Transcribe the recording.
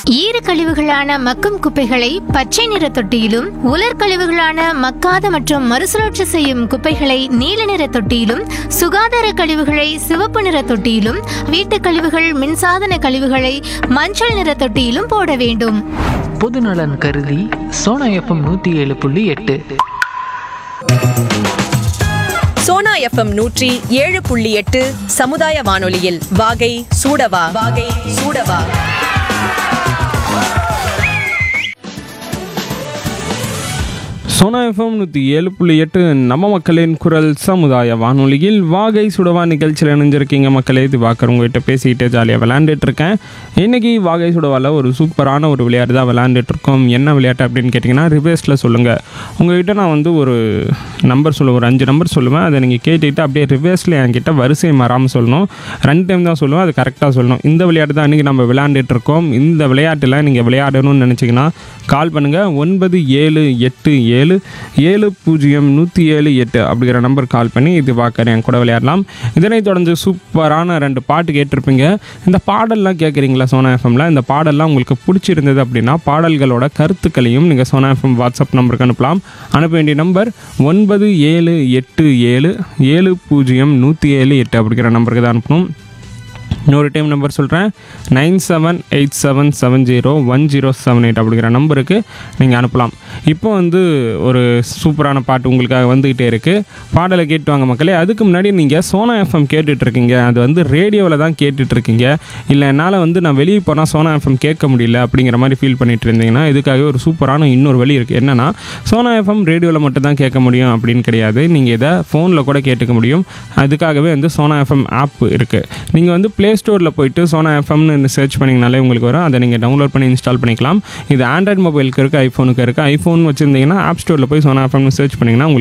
ஈர கழிவுகளான மக்கும் குப்பைகளை பச்சை நிற தொட்டியிலும் உலர் கழிவுகளான மக்காத மற்றும் மறுசுழற்சி செய்யும் குப்பைகளை நீல நிற தொட்டியிலும் சுகாதார கழிவுகளை சிவப்பு நிற தொட்டியிலும் வீட்டுக் கழிவுகள் மின்சாதன கழிவுகளை மஞ்சள் நிற தொட்டியிலும் போட வேண்டும் பொதுநலன் கருதி சோனா எஃப்எம் நூற்றி ஏழு புள்ளி எட்டு சோனா எஃப்எம் நூற்றி ஏழு புள்ளி எட்டு சமுதாய வானொலியில் வாகை சூடவா வாகை சூடவா சோனா எஃப்எம் நூற்றி ஏழு புள்ளி எட்டு நம்ம மக்களின் குரல் சமுதாய வானொலியில் வாகை சுடவா நிகழ்ச்சியில் இணைஞ்சிருக்கீங்க மக்களே இது பார்க்குற உங்ககிட்ட பேசிக்கிட்டு ஜாலியாக விளையாண்டுட்டு இருக்கேன் இன்னைக்கு வாகை சுடவாவில் ஒரு சூப்பரான ஒரு விளையாட்டு தான் விளையாண்டுட்டு இருக்கோம் என்ன விளையாட்டு அப்படின்னு கேட்டிங்கன்னா ரிவர்ஸில் சொல்லுங்கள் உங்ககிட்ட நான் வந்து ஒரு நம்பர் சொல்லுவேன் ஒரு அஞ்சு நம்பர் சொல்லுவேன் அதை நீங்கள் கேட்டுக்கிட்டு அப்படியே ரிவர்ஸில் என்கிட்ட வரிசை மாறாமல் சொல்லணும் ரெண்டு டைம் தான் சொல்லுவேன் அது கரெக்டாக சொல்லணும் இந்த விளையாட்டு தான் இன்றைக்கி நம்ம விளையாண்டுட்டு இருக்கோம் இந்த விளையாட்டில் நீங்கள் விளையாடணும்னு நினச்சிங்கன்னா கால் பண்ணுங்கள் ஒன்பது ஏழு எட்டு ஏழு ஏழு பூஜ்ஜியம் நூற்றி ஏழு எட்டு அப்படிங்கிற நம்பர் கால் பண்ணி இது பார்க்குறேன் என் கூட விளையாடலாம் இதனைத் தொடர்ந்து சூப்பரான ரெண்டு பாட்டு கேட்டிருப்பீங்க இந்த பாடல்லாம் கேட்குறீங்களா சோனா எஃப்எம்ல இந்த பாடல்லாம் உங்களுக்கு பிடிச்சிருந்தது அப்படின்னா பாடல்களோட கருத்துக்களையும் நீங்கள் சோனா எஃப்எம் வாட்ஸ்அப் நம்பருக்கு அனுப்பலாம் அனுப்ப வேண்டிய நம்பர் ஒன்பது ஏழு எட்டு ஏழு ஏழு பூஜ்ஜியம் நூற்றி ஏழு எட்டு அப்படிங்கிற நம்பருக்கு தான் அனுப்பணும் இன்னொரு டைம் நம்பர் சொல்கிறேன் nine seven eight seven seven zero one zero seven eight அப்படிங்கிற நம்பருக்கு நீங்கள் அனுப்பலாம் இப்போ வந்து ஒரு சூப்பரான பாட்டு உங்களுக்காக வந்துக்கிட்டே இருக்குது பாடலை கேட்டு வாங்க மக்களே அதுக்கு முன்னாடி நீங்கள் சோனா எஃப்எம் கேட்டுட்ருக்கீங்க அது வந்து ரேடியோவில் தான் கேட்டுட்ருக்கீங்க இல்லை என்னால் வந்து நான் வெளியே போனால் சோனா எஃப்எம் கேட்க முடியல அப்படிங்கிற மாதிரி ஃபீல் பண்ணிட்டு இருந்தீங்கன்னா இதுக்காக ஒரு சூப்பரான இன்னொரு வழி இருக்குது என்னென்னா சோனா எஃப்எம் ரேடியோவில் மட்டும் தான் கேட்க முடியும் அப்படின்னு கிடையாது நீங்கள் இதை ஃபோனில் கூட கேட்டுக்க முடியும் அதுக்காகவே வந்து சோனா எஃப்எம் ஆப் இருக்குது நீங்கள் வந்து ப்ளே ஸ்டோரில் போயிட்டு சோனா எஃப்எம்னு சர்ச் பண்ணிங்கனாலே உங்களுக்கு வரும் அதை நீங்கள் டவுன்லோட் பண்ணி இன்ஸ்டால் பண்ணிக்கலாம் இது ஆண்ட்ராய்ட் மொபைலுக்கு இருக்குது ஐஃபோனுக்கு இருக்குது ஐஃபோன் வச்சுருந்தீங்கன்னா ஆப் ஸ்டோரில் போய் சோனா எஃப்எம்னு சர்ச் பண்ணிங்கன்னா உங்களுக்கு